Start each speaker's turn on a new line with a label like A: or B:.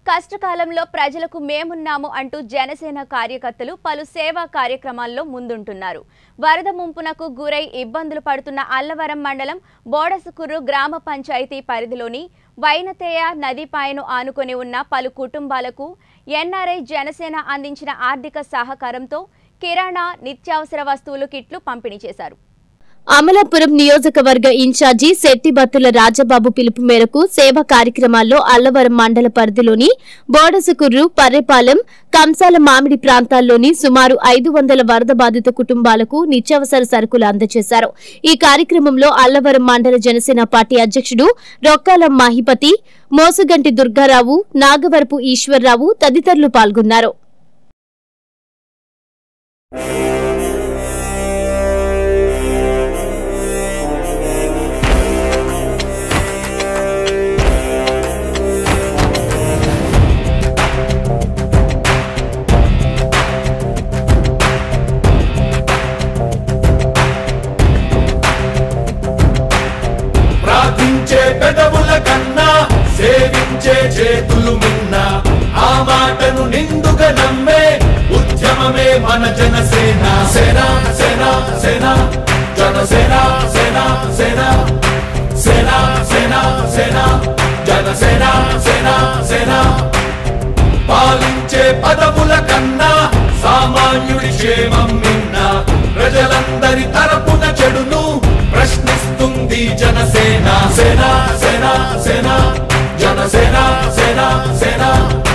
A: కష్టకాలంలో ప్రజలకు మేమున్నాము అంటూ జనసేన కార్యకర్తలు పలు సేవా కార్యక్రమాల్లో ముందుంటున్నారు వరద ముంపునకు గురై ఇబ్బందులు పడుతున్న అల్లవరం మండలం బోడసుకుర్రు గ్రామ పంచాయతీ పరిధిలోని వైనతేయ నదిపాయను ఆనుకొని ఉన్న పలు కుటుంబాలకు ఎన్ఆర్ఐ జనసేన అందించిన ఆర్థిక సహకారంతో కిరాణా నిత్యావసర వస్తువులు కిట్లు పంపిణీ చేశారు
B: అమలాపురం నియోజకవర్గ ఇన్ఛార్జి శెట్టిబత్తుల రాజబాబు పిలుపు మేరకు సేవా కార్యక్రమాల్లో అల్లవరం మండల పరిధిలోని బోడసుకుర్రు పర్రెపాలెం కంసాల మామిడి ప్రాంతాల్లోని సుమారు ఐదు వందల వరద బాధిత కుటుంబాలకు నిత్యావసర సరుకులు అందజేశారు ఈ కార్యక్రమంలో అల్లవరం మండల జనసేన పార్టీ అధ్యక్షుడు రొక్కాల మహిపతి మోసుగంటి దుర్గారావు నాగవరపు ఈశ్వర్రావు తదితరులు పాల్గొన్నారు
C: ప్రార్థించే పెదవుల కన్నా సేవించే చేతులు మిన్న ఆ మాటను నిండుగా నమ్మే ఉద్యమమే మన జనసేన సేన సేన సేన జనసేన సేన సేన సేన సేన సేన జనసేన సేన సేన పాలించే పదవుల కన్నా సామాన్యుడి క్షేమం నిన్న ప్రజలందరి తరపున చెడును ప్రశ్నిస్తుంది జనసేన సేన సేన సేన జనసేన సేన సేన